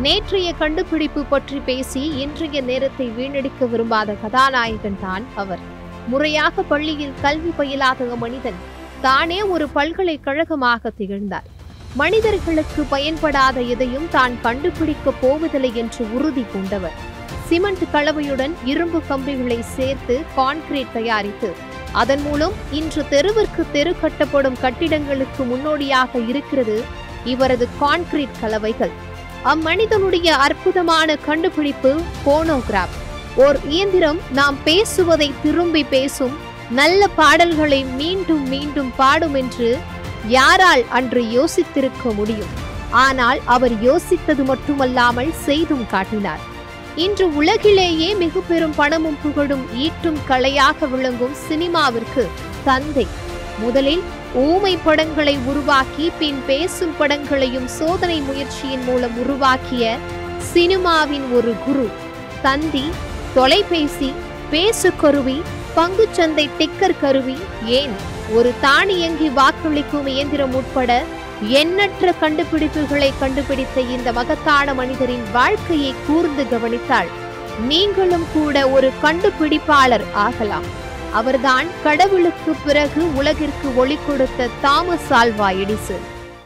நேற்றைய கண்டுபிடிப்பு பற்றி பேசி இன்றைய நேரத்தை வீணடிக்க விரும்பாத கதாநாயகன் தான் அவர் முறையாக பள்ளியில் கல்வி பயிலாத மனிதன் தானே ஒரு பல்கலைக்கழகமாக திகழ்ந்தார் மனிதர்களுக்கு பயன்படாத எதையும் தான் கண்டுபிடிக்கப் போவதில்லை என்று உறுதி கொண்டவர் சிமெண்ட் கலவையுடன் இரும்பு கம்பிகளை சேர்த்து கான்கிரீட் தயாரித்து அதன் மூலம் இன்று தெருவிற்கு தெரு கட்டப்படும் கட்டிடங்களுக்கு முன்னோடியாக இருக்கிறது இவரது கான்கிரீட் கலவைகள் அம்மனிதனுடைய அற்புதமான கண்டுபிடிப்பு போனோகிராப் ஓர் இயந்திரம் நாம் பேசுவதை திரும்பி பேசும் நல்ல பாடல்களை மீண்டும் மீண்டும் பாடும் என்று யாரால் அன்று யோசித்திருக்க முடியும் ஆனால் அவர் யோசித்தது மட்டுமல்லாமல் செய்தும் காட்டினார் இன்று உலகிலேயே மிக பெரும் பணமும் புகழும் ஈட்டும் கலையாக விளங்கும் சினிமாவிற்கு தந்தை முதலில் ஊமை படங்களை உருவாக்கி பின் பேசும் படங்களையும் சோதனை முயற்சியின் மூலம் உருவாக்கிய சினிமாவின் ஒரு குரு தந்தி தொலைபேசி பேசு கருவி பங்குச்சந்தை டிக்கர் கருவி ஏன் ஒரு தானியங்கி வாக்களிக்கும் இயந்திரம் உட்பட எண்ணற்ற கண்டுபிடிப்புகளை கண்டுபிடித்த இந்த மகத்தான மனிதரின் வாழ்க்கையை கூர்ந்து கவனித்தால் நீங்களும் கூட ஒரு கண்டுபிடிப்பாளர் ஆகலாம் அவர்தான் கடவுளுக்கு பிறகு உலகிற்கு ஒளி கொடுத்த தாமஸ் ஆல்வா எடிசன்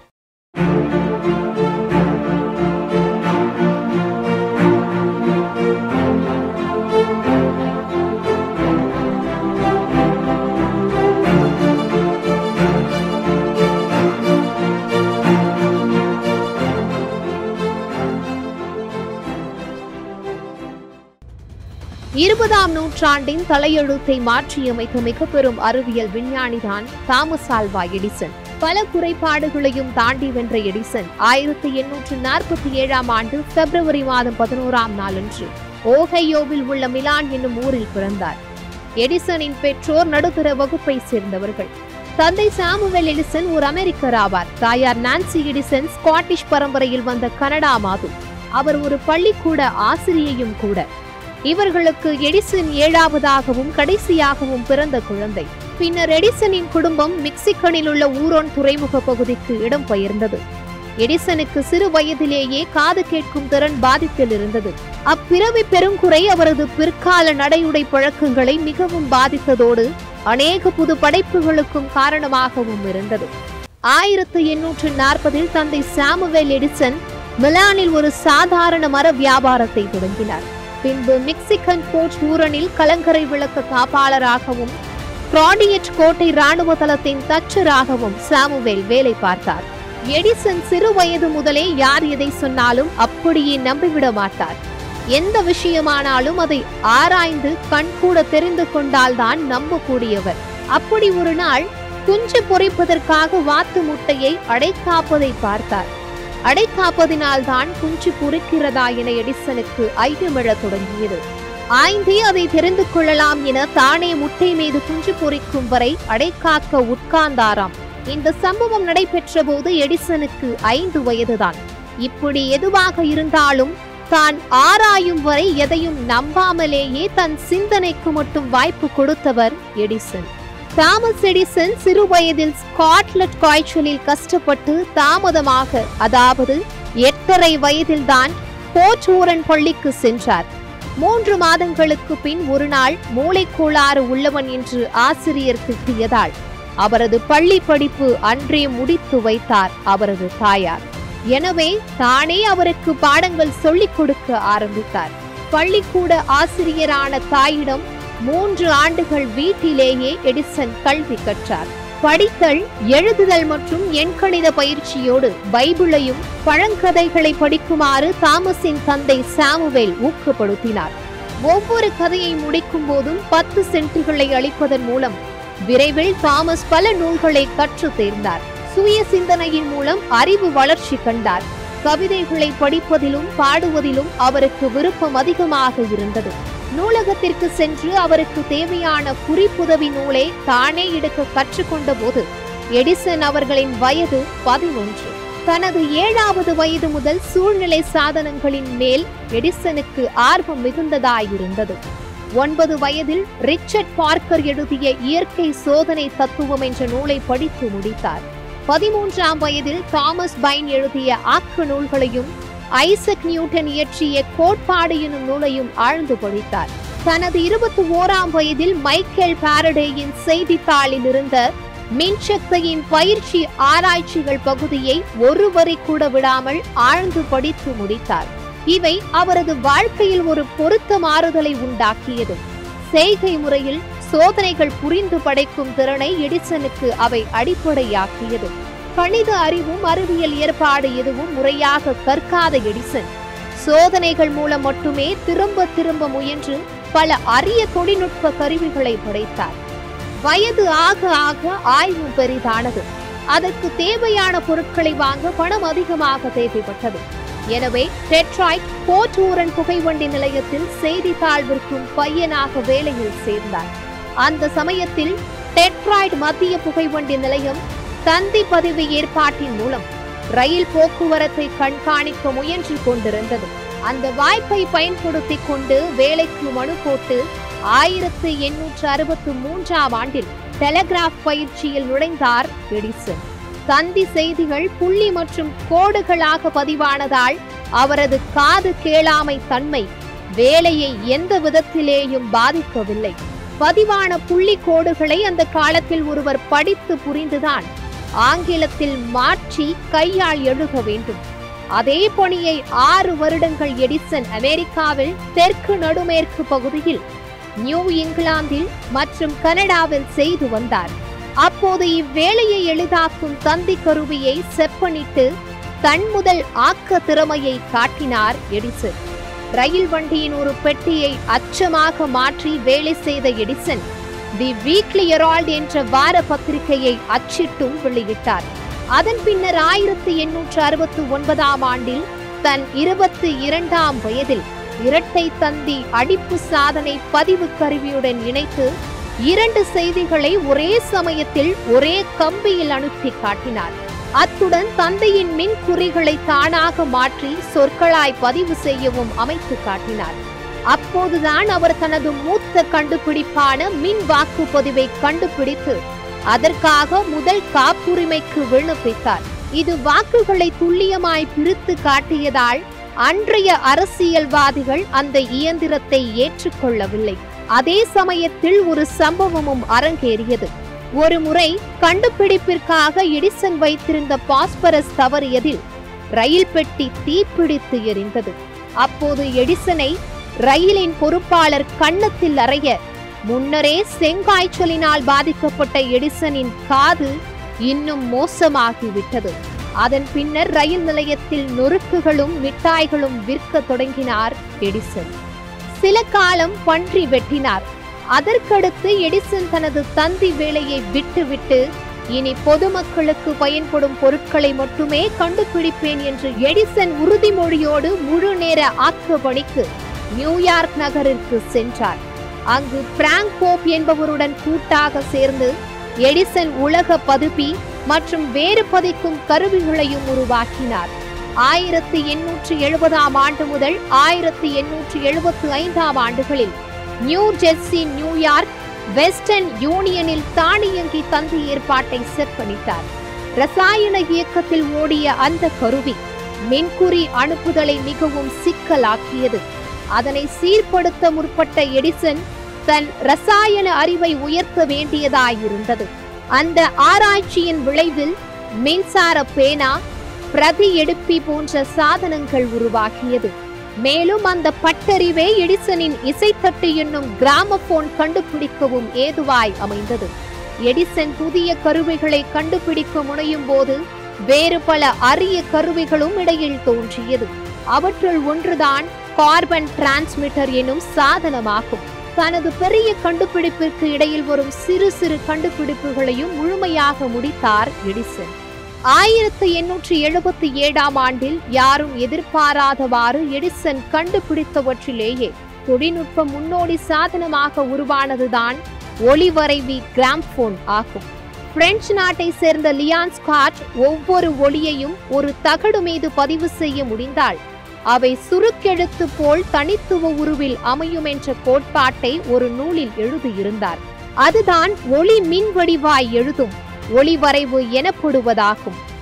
இருபதாம் நூற்றாண்டின் தலையெழுத்தை மாற்றியமைத்த மிக பெரும் அறிவியல் விஞ்ஞானிதான் தாமஸ் ஆல்வா எடிசன் பல குறைபாடுகளையும் தாண்டி வென்ற எடிசன் ஆயிரத்தி எண்ணூற்று நாற்பத்தி ஏழாம் ஆண்டு பிப்ரவரி மாதம் பதினோராம் நாளன்று ஓஹையோவில் உள்ள மிலான் என்னும் ஊரில் பிறந்தார் எடிசனின் பெற்றோர் நடுத்தர வகுப்பை சேர்ந்தவர்கள் தந்தை சாமுவேல் எடிசன் ஒரு அமெரிக்கர் ஆவார் தாயார் நான்சி எடிசன் ஸ்காட்டிஷ் பரம்பரையில் வந்த கனடா மாது அவர் ஒரு பள்ளிக்கூட ஆசிரியையும் கூட இவர்களுக்கு எடிசன் ஏழாவதாகவும் கடைசியாகவும் பிறந்த குழந்தை பின்னர் எடிசனின் குடும்பம் மெக்சிகனில் உள்ள ஊரோன் துறைமுக பகுதிக்கு இடம்பெயர்ந்தது எடிசனுக்கு சிறு வயதிலேயே காது கேட்கும் திறன் பாதிப்பில் இருந்தது அப்பிறவி பெருங்குறை அவரது பிற்கால நடையுடை பழக்கங்களை மிகவும் பாதித்ததோடு அநேக புது படைப்புகளுக்கும் காரணமாகவும் இருந்தது ஆயிரத்து எண்ணூற்று நாற்பதில் தந்தை சாமுவேல் எடிசன் மிலானில் ஒரு சாதாரண மர வியாபாரத்தை தொடங்கினார் பின்பு மெக்சிகன் போர்ட் ஊரனில் கலங்கரை விளக்க காப்பாளராகவும் கிராடியட் கோட்டை ராணுவ தளத்தின் தச்சராகவும் சாமுவேல் வேலை பார்த்தார் எடிசன் சிறு வயது முதலே யார் எதை சொன்னாலும் அப்படியே நம்பிவிட மாட்டார் எந்த விஷயமானாலும் அதை ஆராய்ந்து கண்கூட தெரிந்து கொண்டால்தான் நம்பக்கூடியவர் அப்படி ஒரு நாள் குஞ்சு பொறிப்பதற்காக வாத்து முட்டையை அடைக்காப்பதை பார்த்தார் அடைக்காப்பதினால்தான் குஞ்சு பொறிக்கிறதா என எடிசனுக்கு ஐயமிழத் தொடங்கியது ஆய்ந்தே அதை தெரிந்து கொள்ளலாம் என தானே முட்டை மீது குஞ்சு பொறிக்கும் வரை அடைக்காக்க உட்கார்ந்தாராம் இந்த சம்பவம் நடைபெற்ற போது எடிசனுக்கு ஐந்து வயதுதான் இப்படி எதுவாக இருந்தாலும் தான் ஆராயும் வரை எதையும் நம்பாமலேயே தன் சிந்தனைக்கு மட்டும் வாய்ப்பு கொடுத்தவர் எடிசன் தாமஸ் எடிசன் சிறு வயதில் ஸ்காட்லட் காய்ச்சலில் கஷ்டப்பட்டு தாமதமாக அதாவது எட்டரை வயதில்தான் போர்ச்சூரன் பள்ளிக்கு சென்றார் மூன்று மாதங்களுக்கு பின் ஒரு நாள் மூளைக்கோளாறு உள்ளவன் என்று ஆசிரியர் திட்டியதால் அவரது பள்ளி படிப்பு அன்றே முடித்து வைத்தார் அவரது தாயார் எனவே தானே அவருக்கு பாடங்கள் சொல்லிக் கொடுக்க ஆரம்பித்தார் பள்ளிக்கூட ஆசிரியரான தாயிடம் மூன்று ஆண்டுகள் வீட்டிலேயே எடிசன் கல்வி கற்றார் படித்தல் எழுதுதல் மற்றும் எண்கணித பயிற்சியோடு பைபிளையும் பழங்கதைகளை படிக்குமாறு தாமஸின் தந்தை சாமுவேல் ஊக்கப்படுத்தினார் ஒவ்வொரு கதையை முடிக்கும் போதும் பத்து சென்ட்டுகளை அளிப்பதன் மூலம் விரைவில் தாமஸ் பல நூல்களை கற்று தேர்ந்தார் சுய சிந்தனையின் மூலம் அறிவு வளர்ச்சி கண்டார் கவிதைகளை படிப்பதிலும் பாடுவதிலும் அவருக்கு விருப்பம் அதிகமாக இருந்தது நூலகத்திற்கு சென்று அவருக்கு தேவையான குறிப்புதவி நூலை தானே எடுக்க கற்றுக்கொண்ட போது எடிசன் அவர்களின் வயது பதினொன்று தனது ஏழாவது வயது முதல் சூழ்நிலை சாதனங்களின் மேல் எடிசனுக்கு ஆர்வம் மிகுந்ததாயிருந்தது ஒன்பது வயதில் ரிச்சர்ட் பார்க்கர் எழுதிய இயற்கை சோதனை தத்துவம் என்ற நூலை படித்து முடித்தார் பதிமூன்றாம் வயதில் தாமஸ் பைன் எழுதிய ஆக்க நூல்களையும் ஐசக் நியூட்டன் இயற்றிய கோட்பாடு எனும் நூலையும் ஆழ்ந்து படித்தார் தனது இருபத்தி ஓராம் வயதில் மைக்கேல் பாரடேயின் செய்தித்தாளில் இருந்த மின்சக்தியின் பயிற்சி ஆராய்ச்சிகள் பகுதியை ஒரு வரி கூட விடாமல் ஆழ்ந்து படித்து முடித்தார் இவை அவரது வாழ்க்கையில் ஒரு பொருத்த மாறுதலை உண்டாக்கியது செய்கை முறையில் சோதனைகள் புரிந்து படைக்கும் திறனை எடிசனுக்கு அவை அடிப்படையாக்கியது கணித அறிவும் அறிவியல் ஏற்பாடு எதுவும் முறையாக கற்காத எடிசன் சோதனைகள் மூலம் மட்டுமே திரும்ப திரும்ப முயன்று பல அரிய தொழில்நுட்ப கருவிகளை படைத்தார் வயது ஆக ஆக ஆய்வு பெரிதானது அதற்கு தேவையான பொருட்களை வாங்க பணம் அதிகமாக தேவைப்பட்டது எனவே டெட்ராய்ட் போர்ட்டூரன் புகைவண்டி நிலையத்தில் செய்தித்தாள் விற்கும் பையனாக வேலையில் சேர்ந்தார் அந்த சமயத்தில் டெட்ராய்ட் மத்திய புகைவண்டி நிலையம் தந்தி பதிவு ஏற்பாட்டின் மூலம் ரயில் போக்குவரத்தை கண்காணிக்க முயன்று கொண்டிருந்தது அந்த வாய்ப்பை பயன்படுத்திக் கொண்டு வேலைக்கு மனு போட்டு ஆயிரத்து எண்ணூற்று அறுபத்து மூன்றாம் ஆண்டில் டெலிகிராஃப் பயிற்சியில் நுழைந்தார் எடிசன் தந்தி செய்திகள் புள்ளி மற்றும் கோடுகளாக பதிவானதால் அவரது காது கேளாமை தன்மை வேலையை எந்த விதத்திலேயும் பாதிக்கவில்லை பதிவான புள்ளி கோடுகளை அந்த காலத்தில் ஒருவர் படித்து புரிந்துதான் ஆங்கிலத்தில் மாற்றி கையால் எழுத வேண்டும் அதே பணியை ஆறு வருடங்கள் எடிசன் அமெரிக்காவில் தெற்கு நடுமேற்கு பகுதியில் நியூ இங்கிலாந்தில் மற்றும் கனடாவில் செய்து வந்தார் அப்போது இவ்வேலையை எளிதாக்கும் தந்தி கருவியை செப்பனிட்டு தன் முதல் ஆக்க திறமையை காட்டினார் எடிசன் ரயில் வண்டியின் ஒரு பெட்டியை அச்சமாக மாற்றி வேலை செய்த எடிசன் தி வீக்லி ஹெரால்ட் என்ற வார பத்திரிகையை அச்சிட்டும் வெளியிட்டார் அதன் பின்னர் ஆயிரத்தி எண்ணூற்று அறுபத்தி ஒன்பதாம் ஆண்டில் தன் இருபத்தி இரண்டாம் வயதில் இரட்டை தந்தி அடிப்பு சாதனை பதிவு கருவியுடன் இணைத்து இரண்டு செய்திகளை ஒரே சமயத்தில் ஒரே கம்பியில் அனுப்பி காட்டினார் அத்துடன் தந்தையின் மின் குறிகளை தானாக மாற்றி சொற்களாய் பதிவு செய்யவும் அமைத்து காட்டினார் அப்போதுதான் அவர் தனது மூத்த கண்டுபிடிப்பான மின் வாக்குப்பதிவை கண்டுபிடித்து அதற்காக முதல் காப்புரிமைக்கு விண்ணப்பித்தார் இது வாக்குகளை துல்லியமாய் பிரித்து காட்டியதால் அன்றைய அரசியல்வாதிகள் அந்த இயந்திரத்தை ஏற்றுக்கொள்ளவில்லை அதே சமயத்தில் ஒரு சம்பவமும் அரங்கேறியது ஒரு முறை கண்டுபிடிப்பிற்காக எடிசன் வைத்திருந்த பாஸ்பரஸ் தவறியதில் ரயில் பெட்டி தீப்பிடித்து எரிந்தது அப்போது எடிசனை ரயிலின் பொறுப்பாளர் கன்னத்தில் அறைய முன்னரே செங்காய்ச்சலினால் பாதிக்கப்பட்ட எடிசனின் காது இன்னும் மோசமாகிவிட்டது அதன் பின்னர் ரயில் நிலையத்தில் நொறுக்குகளும் மிட்டாய்களும் விற்க தொடங்கினார் எடிசன் சில காலம் பன்றி வெட்டினார் அதற்கடுத்து எடிசன் தனது தந்தி வேலையை விட்டுவிட்டு இனி பொதுமக்களுக்கு பயன்படும் பொருட்களை மட்டுமே கண்டுபிடிப்பேன் என்று எடிசன் உறுதிமொழியோடு முழு நேர ஆக்க பணிக்கு நியூயார்க் நகரிற்கு சென்றார் அங்கு பிராங்க் போப் என்பவருடன் கூட்டாக சேர்ந்து எடிசன் உலக பதுப்பி மற்றும் வேறு பதிக்கும் கருவிகளையும் உருவாக்கினார் ஆயிரத்தி எண்ணூற்று எழுபதாம் ஆண்டு முதல் ஆயிரத்தி எண்ணூற்று எழுபத்தி ஐந்தாம் ஆண்டுகளில் நியூ ஜெர்சி நியூயார்க் வெஸ்டர்ன் யூனியனில் தானியங்கி தந்தி ஏற்பாட்டை செப்பனிட்டார் ரசாயன இயக்கத்தில் ஓடிய அந்த கருவி மின்குறி அனுப்புதலை மிகவும் சிக்கலாக்கியது அதனை சீர்படுத்த முற்பட்ட எடிசன் தன் ரசாயன அறிவை உயர்த்த வேண்டியதாயிருந்தது அந்த ஆராய்ச்சியின் விளைவில் மின்சார பேனா பிரதி எடுப்பி போன்ற சாதனங்கள் உருவாக்கியது மேலும் அந்த பட்டறிவே எடிசனின் இசைத்தட்டு என்னும் கிராமபோன் கண்டுபிடிக்கவும் ஏதுவாய் அமைந்தது எடிசன் புதிய கருவிகளை கண்டுபிடிக்க முனையும் போது வேறு பல அரிய கருவிகளும் இடையில் தோன்றியது அவற்றுள் ஒன்றுதான் கார்பன் டிரான்ஸ்மிட்டர் எனும் சாதனமாகும் தனது பெரிய கண்டுபிடிப்பிற்கு இடையில் வரும் சிறு சிறு கண்டுபிடிப்புகளையும் முழுமையாக முடித்தார் எடிசன் ஆயிரத்து எண்ணூற்றி எழுபத்தி ஏழாம் ஆண்டில் யாரும் எதிர்பாராதவாறு எடிசன் கண்டுபிடித்தவற்றிலேயே தொழில்நுட்ப முன்னோடி சாதனமாக உருவானதுதான் ஒளிவரைவி கிராம்போன் ஆகும் பிரெஞ்சு நாட்டை சேர்ந்த லியான் ஸ்காட் ஒவ்வொரு ஒளியையும் ஒரு தகடு மீது பதிவு செய்ய முடிந்தால் அவை சுருக்கெழுத்து போல் தனித்துவ உருவில் அமையும் என்ற கோட்பாட்டை ஒரு நூலில் எழுதியிருந்தார் அதுதான் ஒளி மின் வடிவாய் எழுதும் ஒளிவரைவு எனப்படுவதாகும்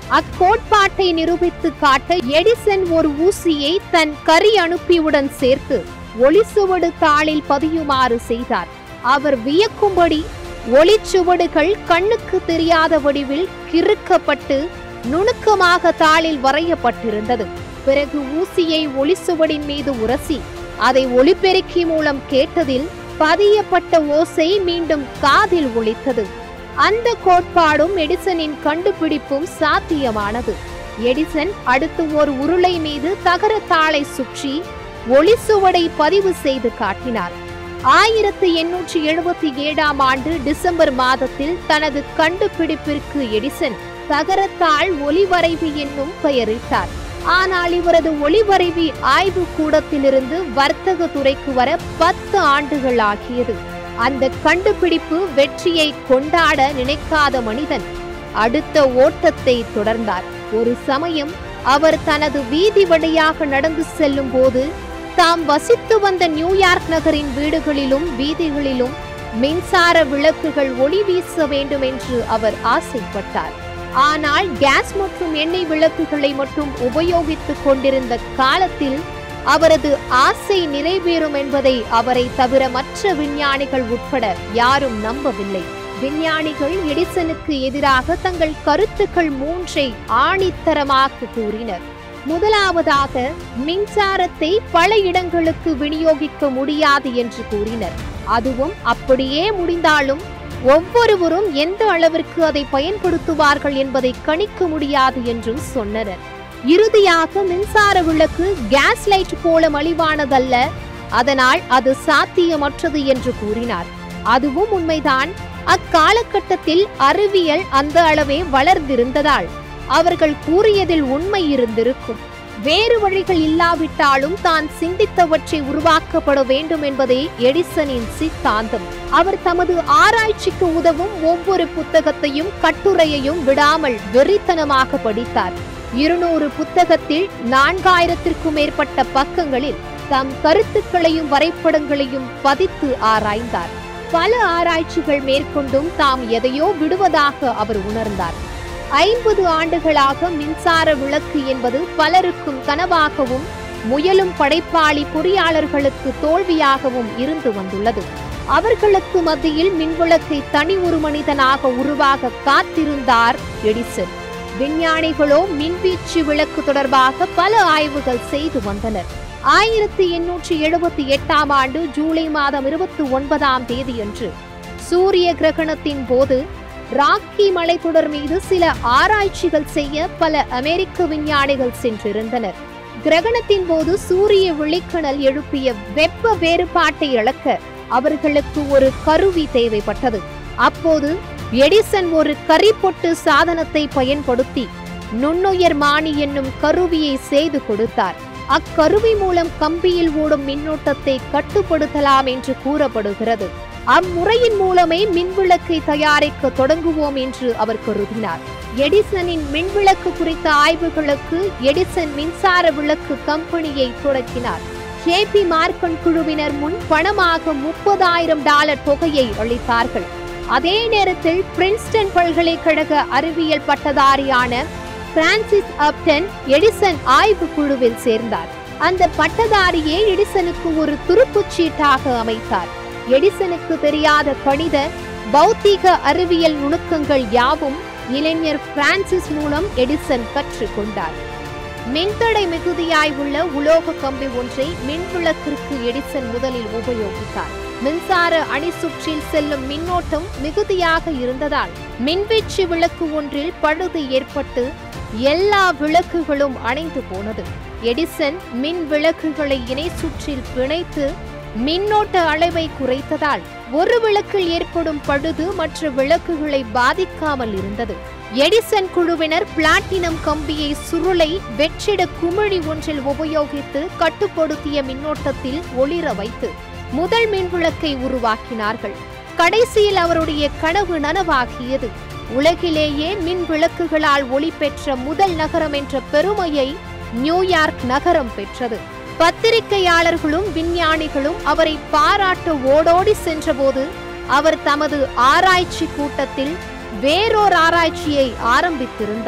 அக்கோட்பாட்டை நிரூபித்து காட்ட எடிசன் ஒரு ஊசியை தன் கரி அனுப்பியுடன் சேர்த்து ஒளிசுவடு தாளில் பதியுமாறு செய்தார் அவர் வியக்கும்படி ஒளிச்சுவடுகள் கண்ணுக்கு தெரியாத வடிவில் கிறுக்கப்பட்டு நுணுக்கமாக தாளில் வரையப்பட்டிருந்தது பிறகு ஊசியை ஒளிசுவடின் மீது உரசி அதை ஒளிபெருக்கி மூலம் கேட்டதில் பதியப்பட்ட ஓசை மீண்டும் காதில் ஒலித்தது அந்த கோட்பாடும் எடிசனின் கண்டுபிடிப்பும் சாத்தியமானது எடிசன் அடுத்து ஒரு உருளை மீது தகரத்தாளை சுற்றி ஒளிசுவடை பதிவு செய்து காட்டினார் ஆயிரத்து எண்ணூற்றி எழுபத்தி ஏழாம் ஆண்டு டிசம்பர் மாதத்தில் தனது கண்டுபிடிப்பிற்கு எடிசன் தகரத்தாள் ஒளிவரைவி என்னும் பெயரிட்டார் ஆனால் இவரது ஒளிவரைவி ஆய்வு கூடத்திலிருந்து வர்த்தக துறைக்கு வர பத்து ஆண்டுகள் ஆகியது அந்த கண்டுபிடிப்பு வெற்றியை கொண்டாட நினைக்காத மனிதன் அடுத்த ஓட்டத்தை தொடர்ந்தார் ஒரு சமயம் அவர் தனது வீதி வழியாக நடந்து செல்லும் போது தாம் வசித்து வந்த நியூயார்க் நகரின் வீடுகளிலும் வீதிகளிலும் மின்சார விளக்குகள் ஒளி வீச வேண்டும் என்று அவர் ஆசைப்பட்டார் ஆனால் கேஸ் மற்றும் எண்ணெய் விளக்குகளை மட்டும் உபயோகித்துக் கொண்டிருந்த காலத்தில் அவரது ஆசை நிறைவேறும் என்பதை அவரை தவிர மற்ற விஞ்ஞானிகள் உட்பட யாரும் நம்பவில்லை விஞ்ஞானிகள் எடிசனுக்கு எதிராக தங்கள் கருத்துக்கள் மூன்றை ஆணித்தரமாக கூறினர் முதலாவதாக மின்சாரத்தை பல இடங்களுக்கு விநியோகிக்க முடியாது என்று கூறினர் அதுவும் அப்படியே முடிந்தாலும் ஒவ்வொருவரும் எந்த அளவிற்கு அதை பயன்படுத்துவார்கள் என்பதை கணிக்க முடியாது என்றும் சொன்னனர் இறுதியாக மின்சார விளக்கு கேஸ் லைட் போல மலிவானதல்ல அதனால் அது சாத்தியமற்றது என்று கூறினார் அதுவும் உண்மைதான் அக்காலகட்டத்தில் அறிவியல் அந்த அளவே வளர்ந்திருந்ததால் அவர்கள் கூறியதில் உண்மை இருந்திருக்கும் வேறு வழிகள் இல்லாவிட்டாலும் தான் சிந்தித்தவற்றை உருவாக்கப்பட வேண்டும் என்பதே எடிசனின் சித்தாந்தம் அவர் தமது ஆராய்ச்சிக்கு உதவும் ஒவ்வொரு புத்தகத்தையும் கட்டுரையையும் விடாமல் வெறித்தனமாக படித்தார் இருநூறு புத்தகத்தில் நான்காயிரத்திற்கும் மேற்பட்ட பக்கங்களில் தம் கருத்துக்களையும் வரைபடங்களையும் பதித்து ஆராய்ந்தார் பல ஆராய்ச்சிகள் மேற்கொண்டும் தாம் எதையோ விடுவதாக அவர் உணர்ந்தார் ஐம்பது ஆண்டுகளாக மின்சார விளக்கு என்பது பலருக்கும் கனவாகவும் முயலும் படைப்பாளி பொறியாளர்களுக்கு தோல்வியாகவும் இருந்து வந்துள்ளது அவர்களுக்கு மத்தியில் மின்விளக்கை தனி ஒரு மனிதனாக உருவாக காத்திருந்தார் எடிசன் விஞ்ஞானிகளோ மின்வீச்சு விளக்கு தொடர்பாக பல ஆய்வுகள் செய்து வந்தனர் ஆயிரத்தி எண்ணூற்றி எழுபத்தி எட்டாம் ஆண்டு ஜூலை மாதம் இருபத்தி ஒன்பதாம் தேதியன்று சூரிய கிரகணத்தின் போது ராக்கி மலைத்தொடர் மீது சில ஆராய்ச்சிகள் செய்ய பல அமெரிக்க விஞ்ஞானிகள் சென்றிருந்தனர் கிரகணத்தின் போது சூரிய விழிக்கணல் எழுப்பிய வெப்ப வேறுபாட்டை அளக்க அவர்களுக்கு ஒரு கருவி தேவைப்பட்டது அப்போது எடிசன் ஒரு கரிப்பொட்டு சாதனத்தை பயன்படுத்தி நுண்ணுயர் மானி என்னும் கருவியை செய்து கொடுத்தார் அக்கருவி மூலம் கம்பியில் ஓடும் மின்னோட்டத்தை கட்டுப்படுத்தலாம் என்று கூறப்படுகிறது அம்முறையின் மூலமே மின்விளக்கை தயாரிக்க தொடங்குவோம் என்று அவர் கருதினார் எடிசனின் மின்விளக்கு குறித்த ஆய்வுகளுக்கு எடிசன் மின்சார விளக்கு கம்பெனியை தொடக்கினார் ஜேபி மார்க்கன் குழுவினர் முன் பணமாக முப்பதாயிரம் டாலர் தொகையை அளித்தார்கள் அதே நேரத்தில் பிரின்ஸ்டன் பல்கலைக்கழக அறிவியல் பட்டதாரியான பிரான்சிஸ் அப்டன் எடிசன் ஆய்வு குழுவில் சேர்ந்தார் அந்த பட்டதாரியே எடிசனுக்கு ஒரு துருப்புச் சீட்டாக அமைத்தார் எடிசனுக்கு தெரியாத கணித பௌத்தீக அறிவியல் நுணுக்கங்கள் யாவும் இளைஞர் பிரான்சிஸ் மூலம் எடிசன் கற்றுக்கொண்டார் மின்தடை மிகுதியாய் உள்ள உலோக கம்பி ஒன்றை மின்விளக்கிற்கு எடிசன் முதலில் உபயோகித்தார் மின்சார அணி சுற்றில் செல்லும் மின்னோட்டம் மிகுதியாக இருந்ததால் மின்வீச்சு விளக்கு ஒன்றில் பழுது ஏற்பட்டு எல்லா விளக்குகளும் அணைந்து போனது எடிசன் மின் விளக்குகளை இணை சுற்றில் பிணைத்து மின்னோட்ட அளவை குறைத்ததால் ஒரு விளக்கில் ஏற்படும் பழுது மற்ற விளக்குகளை பாதிக்காமல் இருந்தது எடிசன் குழுவினர் பிளாட்டினம் கம்பியை சுருளை வெற்றிட குமிழி ஒன்றில் உபயோகித்து கட்டுப்படுத்திய மின்னோட்டத்தில் ஒளிர வைத்து முதல் மின்விளக்கை உருவாக்கினார்கள் கடைசியில் அவருடைய கனவு நனவாகியது உலகிலேயே மின் விளக்குகளால் ஒளி பெற்ற முதல் நகரம் என்ற பெருமையை நியூயார்க் நகரம் பெற்றது பத்திரிகையாளர்களும் விஞ்ஞானிகளும் அவரை பாராட்ட ஓடோடி சென்றபோது அவர் தமது ஆராய்ச்சி கூட்டத்தில் வேறோர் ஆராய்ச்சியை ஆரம்பித்திருந்தார்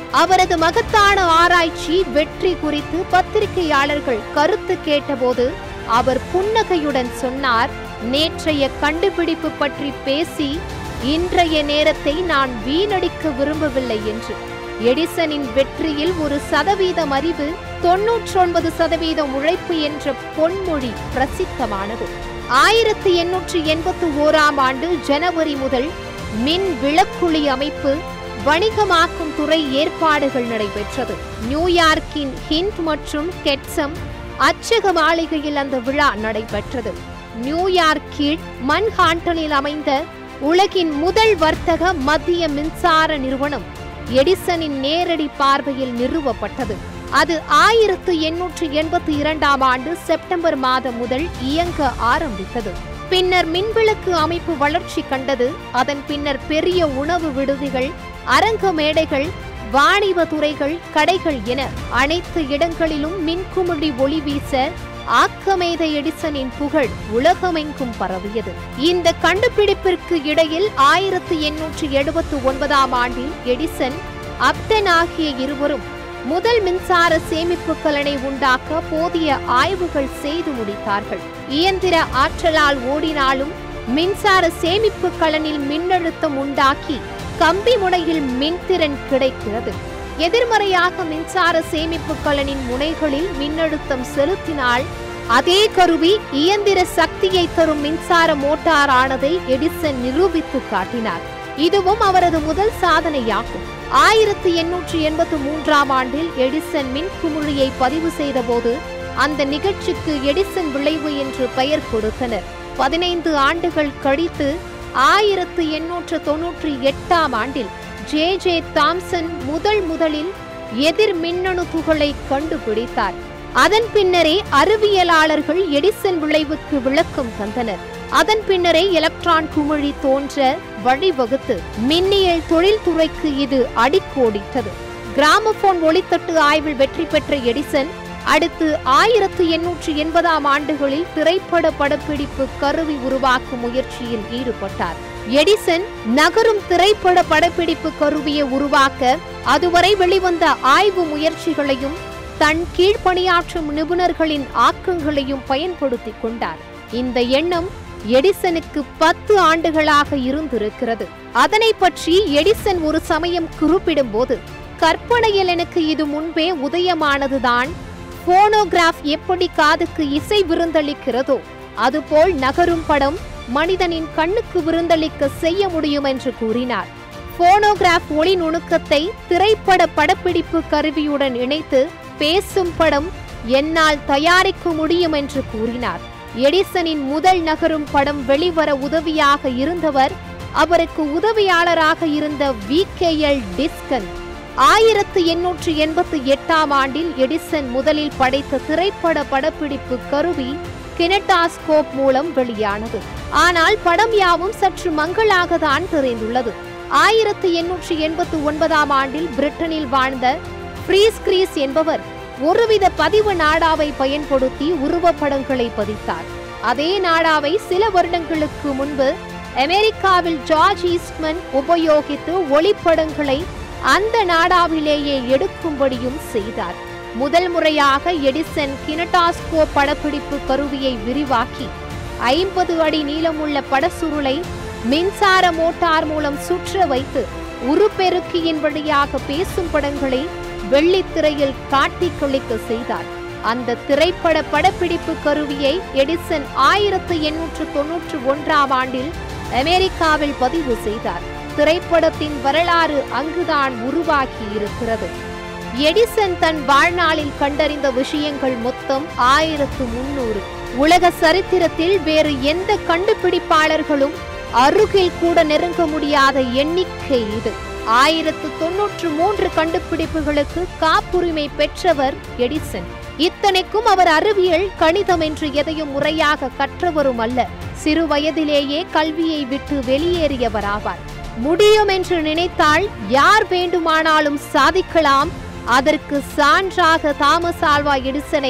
அவரது மகத்தான ஆராய்ச்சி வெற்றி குறித்து பத்திரிகையாளர்கள் கருத்து கேட்டபோது அவர் புன்னகையுடன் சொன்னார் நேற்றைய கண்டுபிடிப்பு பற்றி பேசி இன்றைய நேரத்தை நான் வீணடிக்க விரும்பவில்லை என்று எடிசனின் வெற்றியில் ஒரு சதவீதம் அறிவு தொன்னூற்றொன்பது சதவீதம் உழைப்பு என்ற பொன்மொழி பிரசித்தமானது ஆயிரத்தி எண்ணூற்றி எண்பத்தி ஓராம் ஆண்டு ஜனவரி முதல் மின் விளக்குளி அமைப்பு வணிகமாக்கும் துறை ஏற்பாடுகள் நடைபெற்றது நியூயார்க்கின் ஹிண்ட் மற்றும் கெட்சம் அச்சக மாளிகையில் அந்த விழா நடைபெற்றது நியூயார்க் கீழ் மன்ஹாண்டனில் அமைந்த உலகின் முதல் வர்த்தக மத்திய மின்சார நிறுவனம் எடிசனின் நேரடி பார்வையில் நிறுவப்பட்டது அது ஆயிரத்து எண்ணூற்று எண்பத்தி இரண்டாம் ஆண்டு செப்டம்பர் மாதம் முதல் இயங்க ஆரம்பித்தது பின்னர் மின்விளக்கு அமைப்பு வளர்ச்சி கண்டது அதன் பின்னர் பெரிய உணவு விடுதிகள் அரங்க மேடைகள் வாணிப துறைகள் கடைகள் என அனைத்து இடங்களிலும் மின்குமிழி ஒளி வீச ஆக்கமேத எடிசனின் புகழ் உலகமெங்கும் பரவியது இந்த கண்டுபிடிப்பிற்கு இடையில் ஆயிரத்தி எண்ணூற்றி எழுபத்தி ஒன்பதாம் ஆண்டில் எடிசன் அப்டன் ஆகிய இருவரும் முதல் மின்சார சேமிப்பு கலனை உண்டாக்க போதிய ஆய்வுகள் செய்து முடித்தார்கள் இயந்திர ஆற்றலால் ஓடினாலும் மின்சார சேமிப்பு கலனில் மின்னழுத்தம் உண்டாக்கி கம்பி முனையில் மின்திறன் கிடைக்கிறது எதிர்மறையாக மின்சார சேமிப்பு கலனின் முனைகளில் மின்னழுத்தம் செலுத்தினால் அதே கருவி இயந்திர சக்தியை தரும் மின்சார மோட்டாரானதை எடிசன் நிரூபித்து காட்டினார் இதுவும் அவரது முதல் சாதனையாகும் ஆயிரத்தி எண்ணூற்றி எண்பத்தி மூன்றாம் ஆண்டில் எடிசன் மின்குமிழியை பதிவு செய்தபோது அந்த நிகழ்ச்சிக்கு எடிசன் விளைவு என்று பெயர் கொடுத்தனர் பதினைந்து ஆண்டுகள் கழித்து ஆயிரத்து எண்ணூற்று தொன்னூற்றி எட்டாம் ஆண்டில் ஜே ஜே தாம்சன் முதல் முதலில் எதிர் மின்னணு துகளை கண்டுபிடித்தார் அதன் பின்னரே அறிவியலாளர்கள் எடிசன் விளைவுக்கு விளக்கம் தந்தனர் அதன் பின்னரே எலக்ட்ரான் குமிழி தோன்ற வழிவகுத்து மின்னியல் தொழில்துறைக்கு இது அடிக்கோடிட்டது கிராமபோன் ஒளித்தட்டு ஆய்வில் வெற்றி பெற்ற எடிசன் அடுத்து ஆயிரத்து எண்ணூற்று எண்பதாம் ஆண்டுகளில் திரைப்பட படப்பிடிப்பு கருவி உருவாக்கும் முயற்சியில் ஈடுபட்டார் எடிசன் நகரும் திரைப்பட படப்பிடிப்பு கருவியை உருவாக்க அதுவரை வெளிவந்த ஆய்வு முயற்சிகளையும் தன் கீழ் பணியாற்றும் நிபுணர்களின் ஆக்கங்களையும் பயன்படுத்திக் கொண்டார் இந்த எண்ணம் எடிசனுக்கு பத்து ஆண்டுகளாக இருந்திருக்கிறது அதனை பற்றி எடிசன் ஒரு சமயம் குறிப்பிடும்போது கற்பனையில் எனக்கு இது முன்பே உதயமானதுதான் போனோகிராஃப் எப்படி காதுக்கு இசை விருந்தளிக்கிறதோ அதுபோல் நகரும் படம் மனிதனின் கண்ணுக்கு விருந்தளிக்க செய்ய முடியும் என்று கூறினார் போனோகிராஃப் ஒளி நுணுக்கத்தை திரைப்பட படப்பிடிப்பு கருவியுடன் இணைத்து பேசும் படம் என்னால் தயாரிக்க முடியும் என்று கூறினார் எடிசனின் முதல் நகரும் படம் வெளிவர உதவியாக இருந்தவர் அவருக்கு உதவியாளராக இருந்த வி கே எல் டிஸ்கன் ஆயிரத்து எண்ணூற்று எண்பத்தி எட்டாம் ஆண்டில் எடிசன் முதலில் படைத்த திரைப்பட படப்பிடிப்பு கருவி கினட்டாஸ்கோப் மூலம் வெளியானது ஆனால் படம் யாவும் சற்று மங்களாக தான் தெரிந்துள்ளது ஆயிரத்து எண்ணூற்று எண்பத்தி ஒன்பதாம் ஆண்டில் பிரிட்டனில் வாழ்ந்த ஃப்ரீஸ் கிரீஸ் என்பவர் ஒருவித பதிவு நாடாவை பயன்படுத்தி உருவப்படங்களை பதித்தார் அதே நாடாவை சில வருடங்களுக்கு முன்பு அமெரிக்காவில் ஜார்ஜ் ஈஸ்ட்மன் உபயோகித்து ஒளிப்படங்களை அந்த நாடாவிலேயே எடுக்கும்படியும் செய்தார் முதல் முறையாக எடிசன் கினட்டாஸ்கோப் படப்பிடிப்பு கருவியை விரிவாக்கி ஐம்பது அடி நீளமுள்ள படசுருளை மின்சார மோட்டார் மூலம் சுற்ற வைத்து உருப்பெருக்கியின் வழியாக பேசும் படங்களை வெள்ளித்திரையில் காட்டி கழிக்க செய்தார் அந்த திரைப்பட படப்பிடிப்பு கருவியை எடிசன் ஆயிரத்து எண்ணூற்று தொன்னூற்று ஒன்றாம் ஆண்டில் அமெரிக்காவில் பதிவு செய்தார் திரைப்படத்தின் வரலாறு அங்குதான் உருவாகி இருக்கிறது எடிசன் தன் வாழ்நாளில் கண்டறிந்த விஷயங்கள் மொத்தம் ஆயிரத்து முன்னூறு உலக சரித்திரத்தில் வேறு எந்த கண்டுபிடிப்பாளர்களும் அருகில் கூட நெருங்க முடியாத எண்ணிக்கை இது ஆயிரத்து தொன்னூற்று மூன்று கண்டுபிடிப்புகளுக்கு காப்புரிமை பெற்றவர் எடிசன் இத்தனைக்கும் அவர் அறிவியல் கணிதம் என்று எதையும் முறையாக கற்றவரும் அல்ல சிறு வயதிலேயே கல்வியை விட்டு வெளியேறியவராவார் முடியும் என்று நினைத்தால் யார் வேண்டுமானாலும் சாதிக்கலாம் அதற்கு சான்றாக தாமஸ் ஆல்வா எடிசனை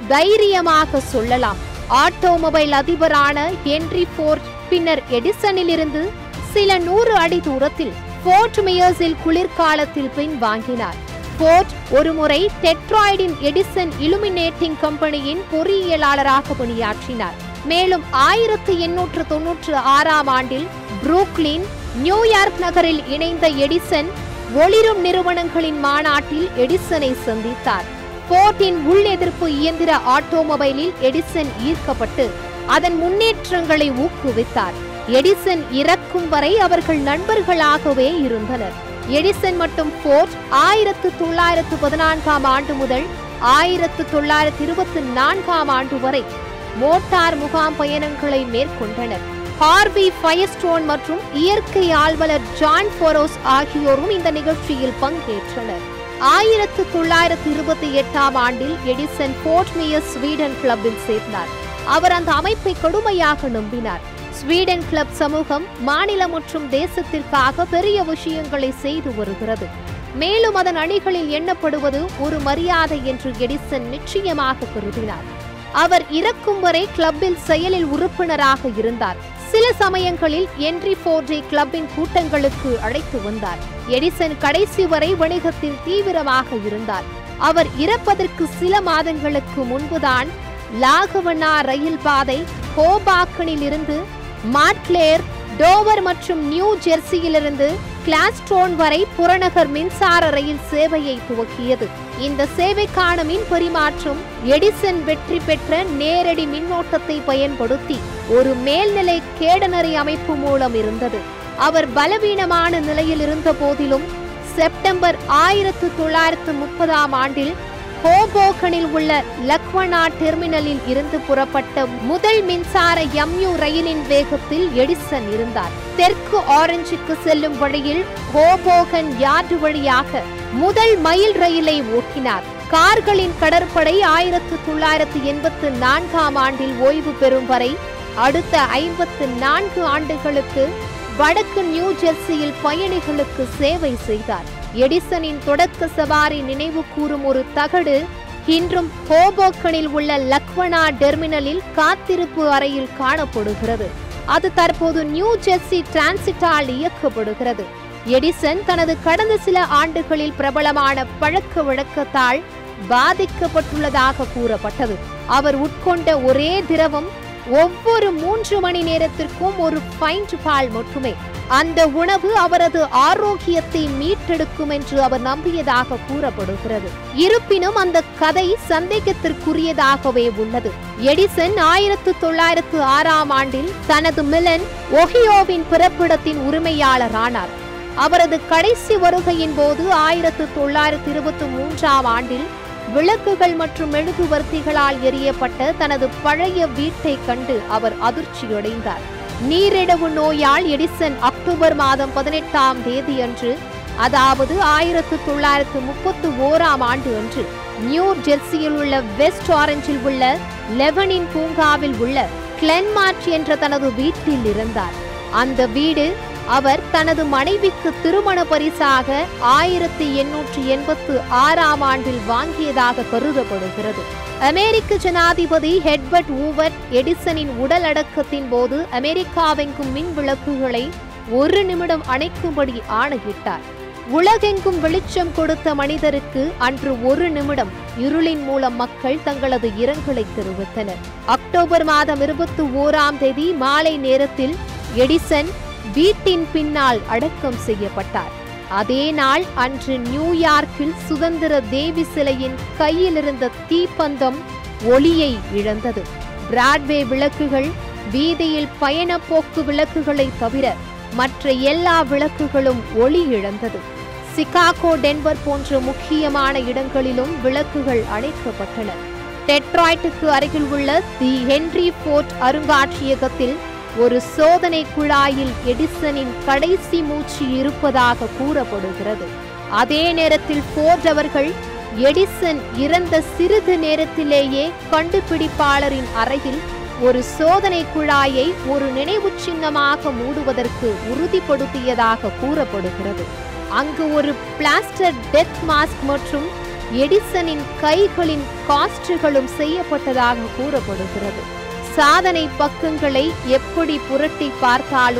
தைரியமாக சொல்லலாம் ஆட்டோமொபைல் அதிபரான ஹென்றி போர்ட் பின்னர் எடிசனிலிருந்து சில நூறு அடி தூரத்தில் ஃபோர்ட் மியர்ஸில் குளிர்காலத்தில் பின் வாங்கினார் ஃபோர்ட் ஒருமுறை டெட்ராய்டின் எடிசன் இலுமினேட்டிங் கம்பெனியின் பொறியியலாளராக பணியாற்றினார் மேலும் ஆயிரத்து எண்ணூற்று தொன்னூற்று ஆறாம் ஆண்டில் புரூக்ளின் நியூயார்க் நகரில் இணைந்த எடிசன் ஒளிரும் நிறுவனங்களின் மாநாட்டில் எடிசனை சந்தித்தார் போர்ட்டின் உள் எதிர்ப்பு இயந்திர ஆட்டோமொபைலில் எடிசன் ஈர்க்கப்பட்டு அதன் முன்னேற்றங்களை ஊக்குவித்தார் எடிசன் இறக்கும் வரை அவர்கள் நண்பர்களாகவே இருந்தனர் எடிசன் மற்றும் போர்ட் ஆயிரத்து தொள்ளாயிரத்து பதினான்காம் ஆண்டு முதல் ஆயிரத்து தொள்ளாயிரத்து இருபத்தி நான்காம் ஆண்டு வரை மோட்டார் முகாம் பயணங்களை மேற்கொண்டனர் ஹார்வி ஃபயர்ஸ்டோன் மற்றும் இயற்கை ஆழ்வலர் ஜான் ஃபோரோஸ் ஆகியோரும் இந்த நிகழ்ச்சியில் பங்கேற்றனர் ஆயிரத்து தொள்ளாயிரத்து இருபத்தி எட்டாம் ஆண்டில் எடிசன் போர்ட் மியர் ஸ்வீடன் கிளப்பில் சேர்ந்தார் அவர் அந்த அமைப்பை கடுமையாக நம்பினார் ஸ்வீடன் கிளப் சமூகம் மாநில மற்றும் தேசத்திற்காக பெரிய விஷயங்களை செய்து வருகிறது மேலும் அதன் அணிகளில் எண்ணப்படுவது ஒரு மரியாதை என்று எடிசன் நிச்சயமாக கருதினார் அவர் இறக்கும் வரை கிளப்பில் செயலில் உறுப்பினராக இருந்தார் சில சமயங்களில் என்ரி போர்டை கிளப்பின் கூட்டங்களுக்கு அழைத்து வந்தார் எடிசன் கடைசி வரை வணிகத்தில் தீவிரமாக இருந்தார் அவர் இறப்பதற்கு சில மாதங்களுக்கு முன்புதான் லாகவனா ரயில் பாதை ஹோபாக்கனில் இருந்து மாட்லேர் டோவர் மற்றும் நியூ ஜெர்சியிலிருந்து கிளாஸ்ட்ரோன் வரை புறநகர் மின்சார ரயில் சேவையை துவக்கியது இந்த சேவைக்கான மின் பரிமாற்றம் எடிசன் வெற்றி பெற்ற நேரடி மின்னோட்டத்தை பயன்படுத்தி ஒரு மேல்நிலை கேடனரி அமைப்பு மூலம் இருந்தது அவர் பலவீனமான நிலையில் இருந்த போதிலும் செப்டம்பர் ஆயிரத்து தொள்ளாயிரத்து முப்பதாம் ஆண்டில் ஹோபோகனில் உள்ள லக்வனா டெர்மினலில் இருந்து புறப்பட்ட முதல் மின்சார எம்யூ ரயிலின் வேகத்தில் எடிசன் இருந்தார் தெற்கு ஆரஞ்சுக்கு செல்லும் வழியில் ஹோபோகன் யார்டு வழியாக முதல் மயில் ரயிலை ஓட்டினார் கார்களின் கடற்படை ஆயிரத்து தொள்ளாயிரத்து எண்பத்து நான்காம் ஆண்டில் ஓய்வு பெறும் வரை அடுத்த ஐம்பத்து நான்கு ஆண்டுகளுக்கு வடக்கு நியூ ஜெர்சியில் பயணிகளுக்கு சேவை செய்தார் எடிசனின் தொடக்க சவாரி நினைவு கூறும் ஒரு தகடு இன்றும் ஹோபோக்கனில் உள்ள லக்வனா டெர்மினலில் காத்திருப்பு அறையில் காணப்படுகிறது அது தற்போது நியூ ஜெர்சி டிரான்சிட்டால் இயக்கப்படுகிறது எடிசன் தனது கடந்த சில ஆண்டுகளில் பிரபலமான பழக்க வழக்கத்தால் பாதிக்கப்பட்டுள்ளதாக கூறப்பட்டது அவர் உட்கொண்ட ஒரே திரவம் ஒவ்வொரு மூன்று மணி நேரத்திற்கும் ஒரு பைண்ட் பால் மட்டுமே அந்த உணவு அவரது ஆரோக்கியத்தை மீட்டெடுக்கும் என்று அவர் நம்பியதாக கூறப்படுகிறது இருப்பினும் அந்த கதை சந்தேகத்திற்குரியதாகவே உள்ளது எடிசன் ஆயிரத்து தொள்ளாயிரத்து ஆறாம் ஆண்டில் தனது மிலன் ஒஹியோவின் பிறப்பிடத்தின் உரிமையாளரானார் அவரது கடைசி வருகையின் போது ஆயிரத்து தொள்ளாயிரத்து இருபத்தி மூன்றாம் ஆண்டில் விளக்குகள் மற்றும் மெழுகுவர்த்திகளால் எரியப்பட்ட தனது பழைய வீட்டை கண்டு அவர் அதிர்ச்சியடைந்தார் நீரிழிவு நோயால் எடிசன் அக்டோபர் மாதம் பதினெட்டாம் தேதி அன்று அதாவது ஆயிரத்து தொள்ளாயிரத்து முப்பத்து ஓராம் ஆண்டு அன்று நியூ ஜெர்சியில் உள்ள வெஸ்ட் ஆரஞ்சில் உள்ள லெவனின் பூங்காவில் உள்ள கிளென்மார்ட் என்ற தனது வீட்டில் இருந்தார் அந்த வீடு அவர் தனது மனைவிக்கு திருமண பரிசாக ஆயிரத்தி எண்ணூற்றி எண்பத்து ஆறாம் ஆண்டில் வாங்கியதாக கருதப்படுகிறது அமெரிக்க ஜனாதிபதி ஹெட்வர்ட் ஊவர்ட் எடிசனின் உடல் அடக்கத்தின் போது அமெரிக்காவெங்கும் மின் விளக்குகளை ஒரு நிமிடம் அணைக்கும்படி ஆணையிட்டார் உலகெங்கும் வெளிச்சம் கொடுத்த மனிதருக்கு அன்று ஒரு நிமிடம் இருளின் மூலம் மக்கள் தங்களது இரங்கலை தெரிவித்தனர் அக்டோபர் மாதம் இருபத்தி ஓராம் தேதி மாலை நேரத்தில் எடிசன் வீட்டின் பின்னால் அடக்கம் செய்யப்பட்டார் அதே நாள் அன்று நியூயார்க்கில் சுதந்திர தேவி சிலையின் கையில் இருந்த தீப்பந்தம் ஒளியை இழந்தது பிராட்வே விளக்குகள் வீதியில் பயணப்போக்கு விளக்குகளை தவிர மற்ற எல்லா விளக்குகளும் ஒளி இழந்தது சிகாகோ டென்வர் போன்ற முக்கியமான இடங்களிலும் விளக்குகள் அணைக்கப்பட்டன டெட்ராய்ட்டுக்கு அருகில் உள்ள தி ஹென்ரி ஃபோர்ட் அருங்காட்சியகத்தில் ஒரு சோதனை குழாயில் எடிசனின் கடைசி மூச்சு இருப்பதாக கூறப்படுகிறது அதே நேரத்தில் ஃபோர்ட் அவர்கள் எடிசன் இறந்த சிறிது நேரத்திலேயே கண்டுபிடிப்பாளரின் அறையில் ஒரு சோதனை குழாயை ஒரு நினைவு சின்னமாக மூடுவதற்கு உறுதிப்படுத்தியதாக கூறப்படுகிறது அங்கு ஒரு பிளாஸ்டர் டெத் மாஸ்க் மற்றும் எடிசனின் கைகளின் காஸ்டுகளும் செய்யப்பட்டதாக கூறப்படுகிறது சாதனை பக்கங்களை எப்படி புரட்டி பார்த்தாலும்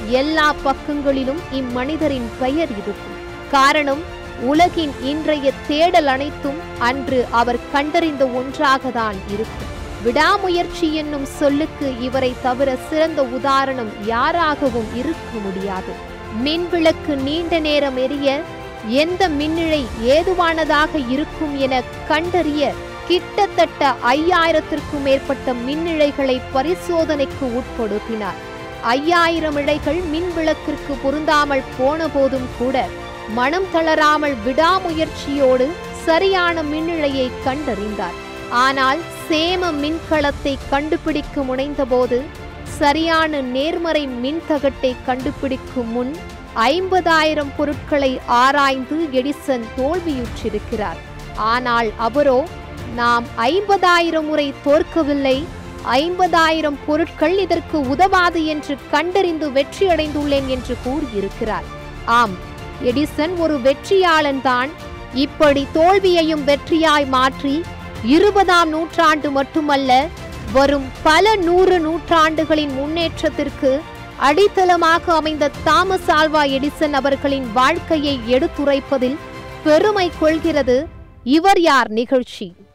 எல்லா பக்கங்களிலும் இம்மனிதரின் பெயர் இருக்கும் காரணம் உலகின் இன்றைய தேடல் அனைத்தும் அன்று அவர் கண்டறிந்த ஒன்றாகத்தான் இருக்கும் விடாமுயற்சி என்னும் சொல்லுக்கு இவரை தவிர சிறந்த உதாரணம் யாராகவும் இருக்க முடியாது மின்விளக்கு நீண்ட நேரம் எரிய எந்த மின்னிழை ஏதுவானதாக இருக்கும் என கண்டறிய கிட்டத்தட்ட ஐயாயிரத்திற்கும் மேற்பட்ட மின்னிழைகளை பரிசோதனைக்கு உட்படுத்தினார் ஐயாயிரம் இழைகள் மின்விளக்கிற்கு பொருந்தாமல் போன போதும் கூட மனம் தளராமல் விடாமுயற்சியோடு சரியான மின்னிழையை கண்டறிந்தார் ஆனால் சேம மின்கலத்தை கண்டுபிடிக்க முனைந்தபோது சரியான நேர்மறை மின்தகட்டை கண்டுபிடிக்கும் முன் ஐம்பதாயிரம் பொருட்களை ஆராய்ந்து எடிசன் தோல்வியுற்றிருக்கிறார் ஆனால் அவரோ நாம் ஐம்பதாயிரம் முறை தோற்கவில்லை ஐம்பதாயிரம் பொருட்கள் இதற்கு உதவாது என்று கண்டறிந்து வெற்றியடைந்துள்ளேன் என்று கூறியிருக்கிறார் ஆம் எடிசன் ஒரு வெற்றியாளன் தான் இப்படி தோல்வியையும் வெற்றியாய் மாற்றி இருபதாம் நூற்றாண்டு மட்டுமல்ல வரும் பல நூறு நூற்றாண்டுகளின் முன்னேற்றத்திற்கு அடித்தளமாக அமைந்த தாமஸ் ஆல்வா எடிசன் அவர்களின் வாழ்க்கையை எடுத்துரைப்பதில் பெருமை கொள்கிறது இவர் யார் நிகழ்ச்சி